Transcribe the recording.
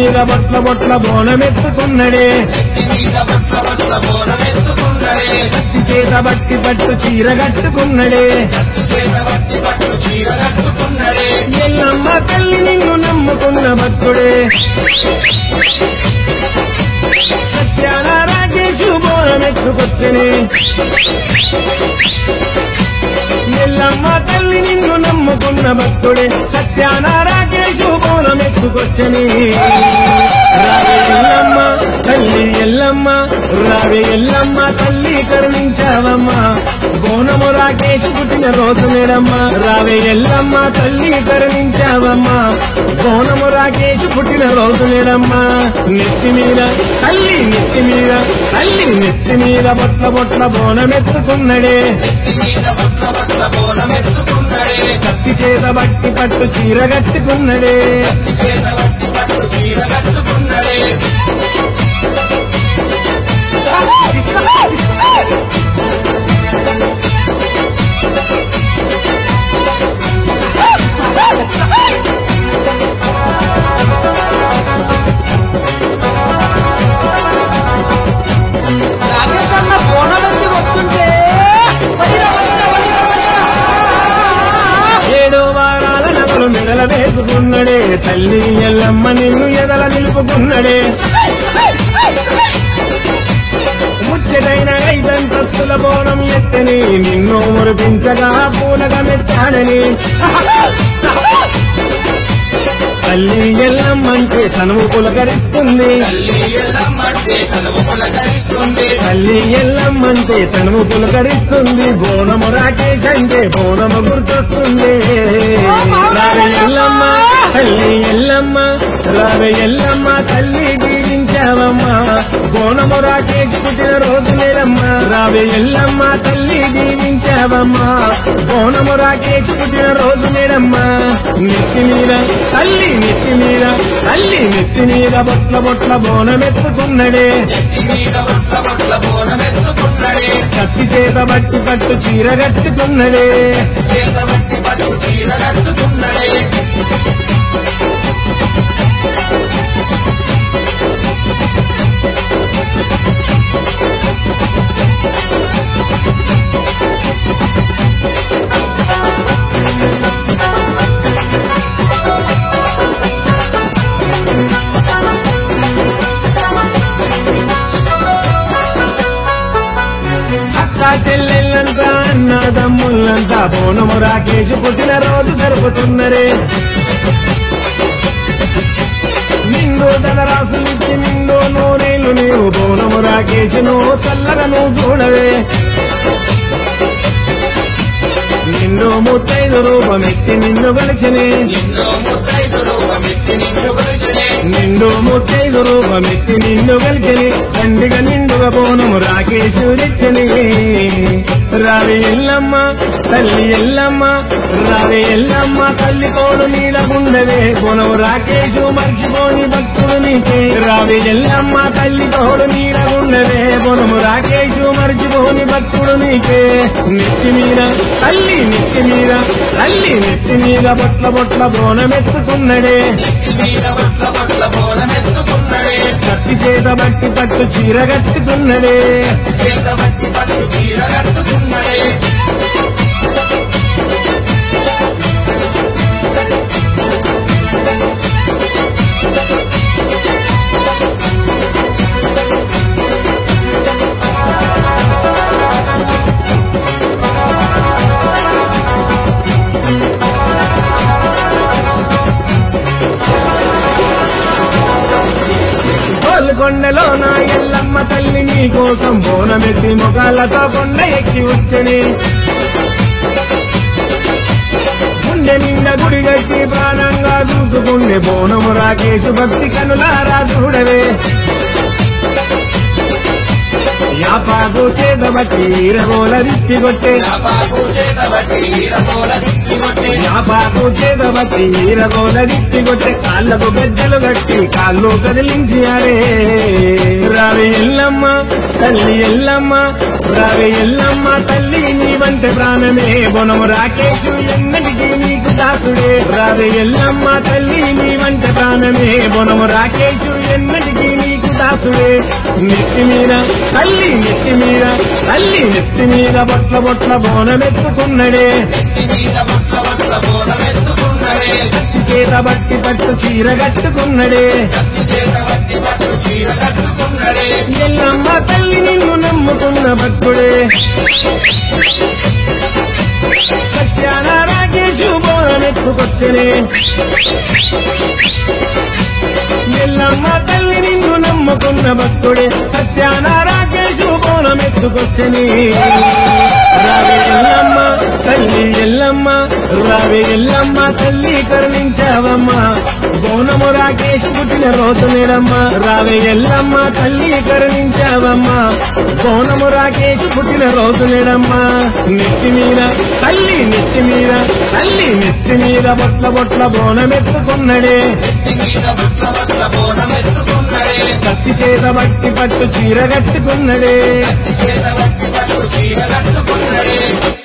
మీద బొట్ల బొట్ల బోనమెత్తుకున్నడే మీద బట్ల బట్ల బోనమెత్తుకున్నడే కత్తి చేత బట్టి పట్టు చీర కట్టుకున్నడే చేత బట్టి పట్టు చీర కట్టుకున్నడే ఎల్లమ్మ తల్లి నిన్ను నమ్ముకున్న భక్తుడే సత్యాన రాజేషు బోనమెత్తుకొచ్చనే ఎల్లమ్మ తల్లి నిన్ను నమ్ముకున్న భక్తుడే సత్యాన రాజేషు బోనమెత్తుకొచ్చని రావే ఎల్లమ్మ తల్లి ఎల్లమ్మ రావే ఎల్లమ్మ తల్లి కరుణించావమ్మా బోనము రాకేష్ పుట్టిన రోజు మేడమ్మ రావే ఎల్లమ్మ తల్లి కరుణించావమ్మా బోనము రాకేష్ పుట్టిన రోజు మేడమ్మ నెత్తి మీద తల్లి నెత్తి మీద తల్లి నెత్తి మీద బొట్ల బొట్ల బోనమెత్తుకున్నడే మీద బట్ల బట్ల బోనమెత్తుకున్నడే కత్తి చేత బట్టి పట్టు చీర కట్టుకున్నడే చేత బట్టి పట్టు చీర కట్టుకున్నడే రాకేష్ అన్న బోనమెత్తి వస్తుంటే వైరా, వైరా, వైరా, వైరా. ఏడో వారాల నగలు మెడల వేసుకున్నడే తల్లి ఎల్లమ్మ నిన్ను ఎదల నిలుపుకున్నడే ముచ్చటైన ఐదంతస్తుల బోనం ఎత్తని నిన్ను మురిపించగా పూలగా మెత్తాడని తల్లి ఎల్లమ్మంటే తనువు పులకరిస్తుంది తల్లి ఎల్లమ్మంటే తనువు పులకరిస్తుంది తల్లి ఎల్లమ్మంటే తనువు పులకరిస్తుంది బోనము రాకేష్ అంటే బోనము గుర్తొస్తుంది రావే ఎల్లమ్మ తల్లి ఎల్లమ్మ రావే ఎల్లమ్మ తల్లి దీవించావమ్మా బోనము రాకేష్ పుట్టిన రోజు లేదమ్మ రావే ఎల్లమ్మ తల్లి దీవించావమ్మా బోనము రాకేష్ పుట్టిన రోజు లేదమ్మా నెత్తి మీద తల్లి నెత్తి మీద తల్లి నెత్తి మీద బొట్ల బొట్ల బోనమెత్తుకున్నడే మీద బట్ల బట్ల బోనమెత్తుకున్నడే కత్తి చేత బట్టి పట్టు చీర కట్టుకున్నడే చేత బట్టి పట్టు చీర కట్టుకున్నడే అక్క చెల్లెళ్ళంతా అన్నదమ్ముళ్ళంతా బోనము రాకేష్ పుట్టిన రోజు జరుపుతున్నరే నిండు ధనరాసులిచ్చి నిండు నూరేళ్ళు నీవు బోనము రాకేష్ నువ్వు చల్లగా నువ్వు చూడవే నిండు ముత్తైదు రూపమెత్తి నిన్ను కలిసినే నిన్ను ముత్తైదు రూపమెత్తి నిన్ను కొలిచినే నిండు ముత్తైదు రూపమెత్తి నిన్ను కలిసిని తండ్రిగా నిండుగా బోనము రాకేశు తెచ్చని రావి ఎల్లమ్మ తల్లి ఎల్లమ్మ రావి ఎల్లమ్మ తల్లి తోడు నీడకుండవే బోనము రాకేశు మర్చిపోని భక్తుడు నీకే రావి ఎల్లమ్మ తల్లి తోడు నీడకుండవే బోనము రాకేశు మర్చిపోని భక్తుడు నీకే నెత్తి మీద తల్లి నెత్తి మీద తల్లి నెత్తి మీద బొట్ల బొట్ల బోనమెత్తుకున్నడే మీద బట్ల బట్ల బోనమెత్తుకున్నడే కత్తి చేత బట్టి పట్టు చీర కట్టుకున్నడే చేత బట్టి పట్టు చీర కట్టుకున్నడే గోల్కొండలో నా ఎల్లమ్మ తల్లి నీ కోసం బోనమెత్తి ముఖాలతో కొండ ఎక్కి వచ్చని గుండె నిండా గుడి కట్టి ప్రాణంగా చూసుకుండే బోనము రాకేశు భక్తి కనులారా చూడవే యాపాకు చేతబట్టి ఈరగోల దిష్టి కొట్టే పాపు చేత బట్టి ఈరగోల దిష్టి కొట్టి యాపాకు చేతబట్టి ఈరగోల దిష్టి కొట్టే కాళ్ళకు గజ్జలు కట్టి కాళ్ళు కదిలించి ఆడే రావి ఎల్లమ్మ తల్లి ఎల్లమ్మ రావి ఎల్లమ్మ తల్లి నీ వంటి ప్రాణమే బొనము రాకేషు ఎన్నటికీ నీకు దాసుడే రావి ఎల్లమ్మ తల్లి నీ వంటి ప్రాణమే బొనము రాకేషు ఎన్నటికీ నీకు దాసుడే నెత్తి మీద తల్లి నెత్తి మీద తల్లి నెత్తి మీద బొట్ల బొట్ల బోనమెత్తుకున్నడే మీద బొట్ల బొట్ల బోనమెత్తుకున్నడే చేత బట్టి పట్టు చీర కట్టుకున్నడే చేత బట్టి పట్టు చీర కట్టుకున్నడే ఎల్లమ్మ తల్లి నిన్ను నమ్ముకున్న భక్తుడే సత్యాన రాకేశు బోనమెత్తుకొచ్చనే ఎల్లమ్మ తల్లి నిన్ను నమ్ముకున్న భక్తుడే సత్యాన రాకేశు బోనమెత్తుకొచ్చని రావే ఎల్లమ్మ తల్లి ఎల్లమ్మ రావే ఎల్లమ్మ తల్లి కరుణించావమ్మ బోనము రాకేష్ పుట్టిన రోజు నేడమ్మ రావే ఎల్లమ్మ తల్లి కరుణించావమ్మ బోనము రాకేష్ పుట్టిన రోజు నేడమ్మ నెత్తి మీద తల్లి నెత్తి మీద తల్లి నెత్తి మీద బొట్ల బొట్ల బోనమెత్తుకున్నడే మీద బొట్ల బొట్ల బోనమెత్తుకున్నడే కత్తి చేత బట్టి పట్టు చీర కట్టుకున్నడే చేత బట్టి పట్టు చీర కట్టుకున్నడే